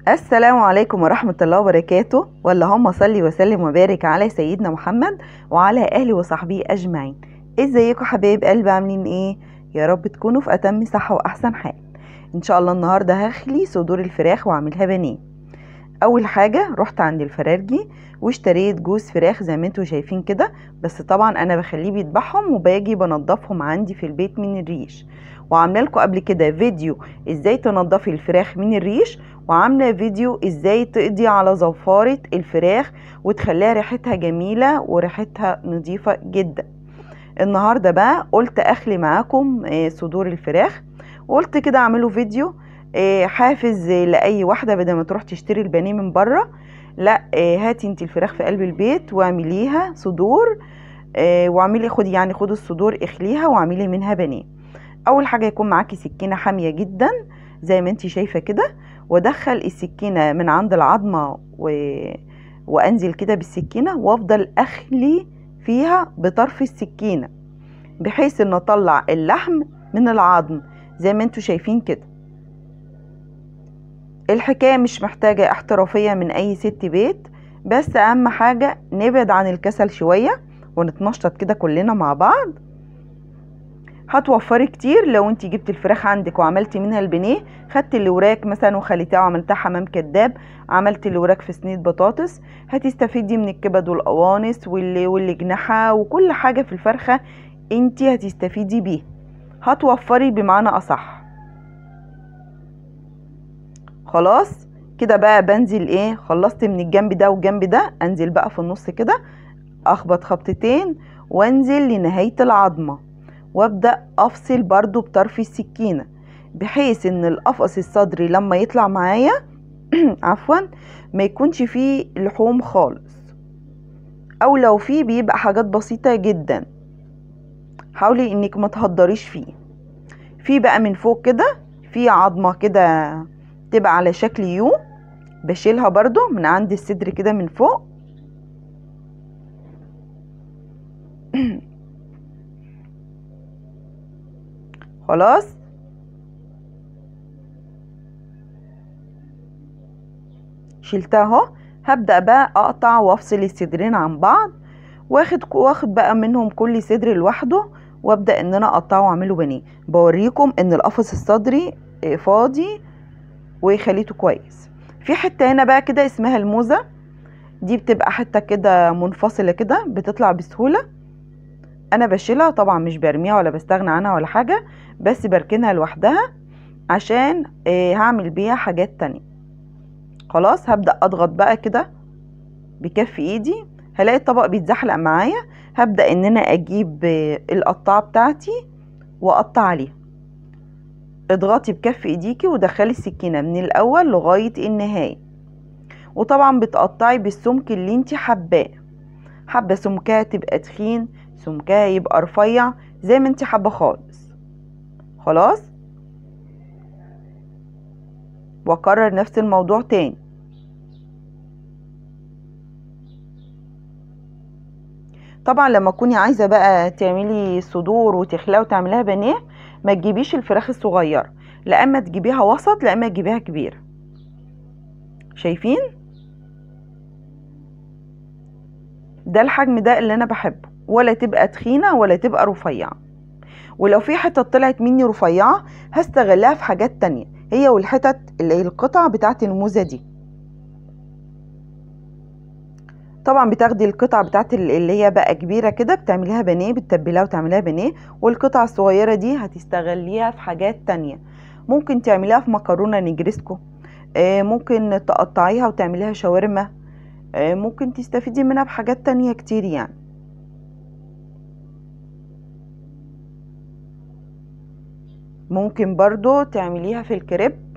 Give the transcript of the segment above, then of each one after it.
السلام عليكم ورحمة الله وبركاته واللهم صل وسلم وبارك على سيدنا محمد وعلى أهله وصحبه أجمعين ازيكم حبايب قلبي عاملين ايه يا رب تكونوا في أتم صحة وأحسن حال ان شاء الله النهاردة هخلي صدور الفراخ واعملها بانيه اول حاجة رحت عند الفرارجي واشتريت جوز فراخ زي ما انتوا شايفين كده بس طبعا انا بخليه بيذبحهم وباجي بنضفهم عندي في البيت من الريش وعامله لكم قبل كده فيديو ازاي تنضفي الفراخ من الريش وعامله فيديو ازاي تقضي على زفاره الفراخ وتخليها ريحتها جميله وريحتها نظيفه جدا النهارده بقى قلت اخلي معاكم صدور الفراخ وقلت كده اعمله فيديو حافز لاي واحده بدل ما تروح تشتري البانيه من بره لا هاتي انت الفراخ في قلب البيت واعمليها صدور واعملي خدي يعني خدي الصدور اخليها واعملي منها بانيه اول حاجه يكون معاكي سكينه حاميه جدا زي ما انت شايفه كده وادخل السكينه من عند العظمه و... وانزل كده بالسكينه وافضل اخلي فيها بطرف السكينه بحيث ان اطلع اللحم من العظم زي ما انتوا شايفين كده الحكايه مش محتاجه احترافيه من اي ست بيت بس اهم حاجه نبعد عن الكسل شويه ونتنشط كده كلنا مع بعض هتوفري كتير لو انت جبت الفراخ عندك وعملتي منها البانيه خدت الوراك مثلا وخليتها وعملتها حمام كداب عملت الوراك في صينيه بطاطس هتستفيدي من الكبد والقوانص واللي والجناحه وكل حاجه في الفرخه انت هتستفيدي بيه هتوفري بمعنى اصح خلاص كده بقى بنزل ايه خلصت من الجنب ده والجنب ده انزل بقى في النص كده اخبط خبطتين وانزل لنهايه العظمه وابدا افصل برضو بطرف السكينه بحيث ان القفص الصدري لما يطلع معايا عفوا ما يكونش فيه لحوم خالص او لو فيه بيبقى حاجات بسيطه جدا حاولي انك ما تهدريش فيه في بقى من فوق كده في عظمه كده تبقى على شكل يو بشيلها برضو من عند الصدر كده من فوق خلاص شلتها اهو هبدا بقى اقطع وافصل الصدرين عن بعض واخد واخد بقى منهم كل صدر لوحده وابدا ان انا اقطعه واعمله بانيه بوريكم ان القفص الصدري فاضي وخليته كويس في حته هنا بقى كده اسمها الموزه دي بتبقى حته كده منفصله كده بتطلع بسهوله انا بشيلها طبعا مش برميها ولا بستغنى عنها ولا حاجه بس بركنها لوحدها عشان هعمل بيها حاجات تانية خلاص هبدأ اضغط بقى كده بكف ايدي هلاقي الطبق بيتزحلق معايا هبدأ ان انا اجيب القطاعة بتاعتي واقطع عليها اضغطي بكف ايديكي ودخلي السكينة من الاول لغاية النهاية وطبعا بتقطعي بالسمك اللي انت حباه حابة سمكها تبقى تخين سمكها يبقى رفيع زي ما انت حابة خالص خلاص واكرر نفس الموضوع تاني طبعا لما تكوني عايزه بقى تعملي صدور وتخلقي وتعمليها بانيه ما تجيبيش الفراخ الصغيره لا اما تجيبيها وسط لا اما تجيبيها كبيره شايفين ده الحجم ده اللي انا بحبه ولا تبقى تخينه ولا تبقى رفيعه ولو في حتت طلعت مني رفيعه هستغلها في حاجات تانية هي والحتت اللي هي القطع بتاعت الموزه دي طبعا بتاخدي القطع بتاعت اللي هي بقى كبيره كده بتعمليها بانيه بتتبليها وتعمليها بانيه والقطع الصغيره دي هتستغليها في حاجات تانية ممكن تعمليها في مكرونه نجرسكو ممكن تقطعيها وتعمليها شاورما ممكن تستفيدي منها بحاجات تانية كتير يعني ممكن برضو تعمليها في الكريب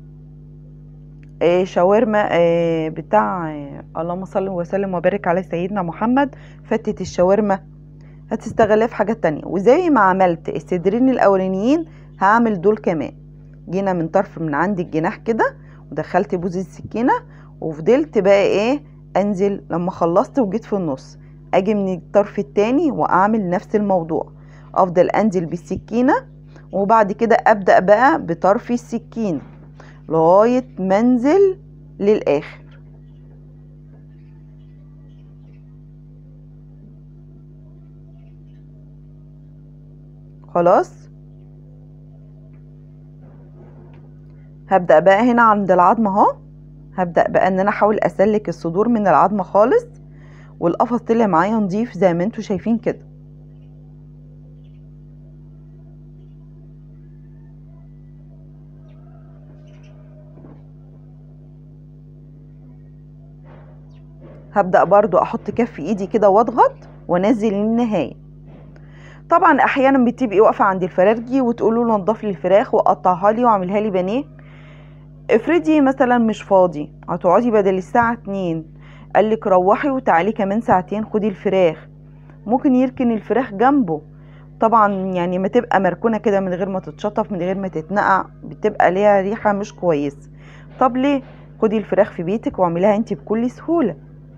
آه شاورما آه بتاع آه اللهم صل وسلم وبارك على سيدنا محمد فتة الشاورما هتستغلها في حاجات تانية وزي ما عملت الصدرين الاولانيين هعمل دول كمان جينا من طرف من عند الجناح كده ودخلت بوز السكينة وفضلت بقى ايه انزل لما خلصت وجيت في النص اجي من الطرف التاني واعمل نفس الموضوع افضل انزل بالسكينة وبعد كده ابدأ بقى بطرف السكين لغاية ما انزل للاخر خلاص هبدأ بقى هنا عند العظمة اهو هبدأ بقى ان انا احاول اسلك الصدور من العظمة خالص والقفص طلع معايا نضيف زي ما انتوا شايفين كده هبدأ برضو احط كف ايدي كده واضغط وانزل للنهاية طبعا احيانا بتبقي واقفة عند الفرارجي وتقولوا له نضف لي الفراخ وقطعها لي واعملها لي بانيه افرضي مثلا مش فاضي هتقعدي بدل الساعة اتنين قالك روحي وتعالي كمان ساعتين خدي الفراخ ممكن يركن الفراخ جنبه طبعا يعني ما تبقى مركونة كده من غير ما تتشطف من غير ما تتنقع بتبقى ليها ريحة مش كويسة طب ليه خدي الفراخ في بيتك واعمليها انت بكل سهولة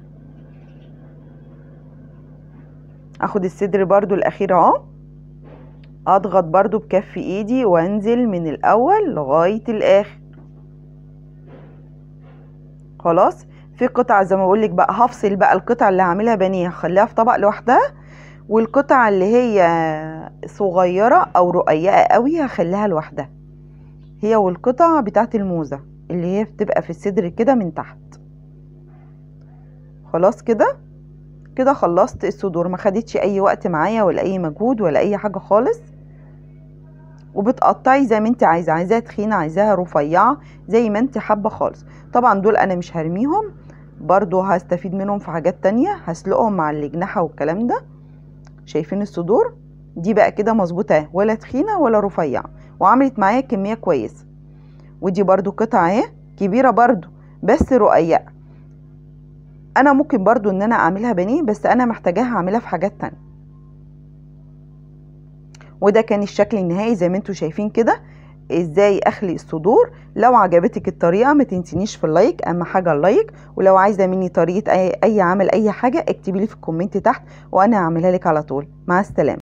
اخد الصدر برضو الاخير اهو اضغط برضو بكف ايدي وانزل من الاول لغاية الاخر خلاص في قطع زي ما بقولك بقى هفصل بقى القطع اللي هعملها بانيه هخليها في طبق لوحدها والقطع اللي هي صغيرة او رقيقة قوي هخليها لوحدها هي والقطع بتاعت الموزة اللي هي بتبقى في الصدر كده من تحت خلاص كده كده خلصت الصدور ما خدتش اي وقت معايا ولا اي مجهود ولا اي حاجة خالص وبتقطعي زي ما انت عايزه عايزاها تخينه عايزاها رفيعه زي ما انت حابه خالص طبعا دول انا مش هرميهم برضو هستفيد منهم في حاجات تانية هسلقهم مع الجناحه والكلام ده شايفين الصدور دي بقى كده مظبوطه ولا تخينه ولا رفيعه وعملت معايا كميه كويسه ودي برضو قطعه اهي كبيره برضو بس رقيقه انا ممكن برضو ان انا اعملها بانيه بس انا محتاجاها اعملها في حاجات تانية وده كان الشكل النهائي زي ما انتوا شايفين كده ازاي اخلي الصدور لو عجبتك الطريقه ما تنسينيش في اللايك اهم حاجه اللايك ولو عايزه مني طريقه اي, أي عمل اي حاجه اكتبي لي في الكومنت تحت وانا هعملها لك على طول مع السلامه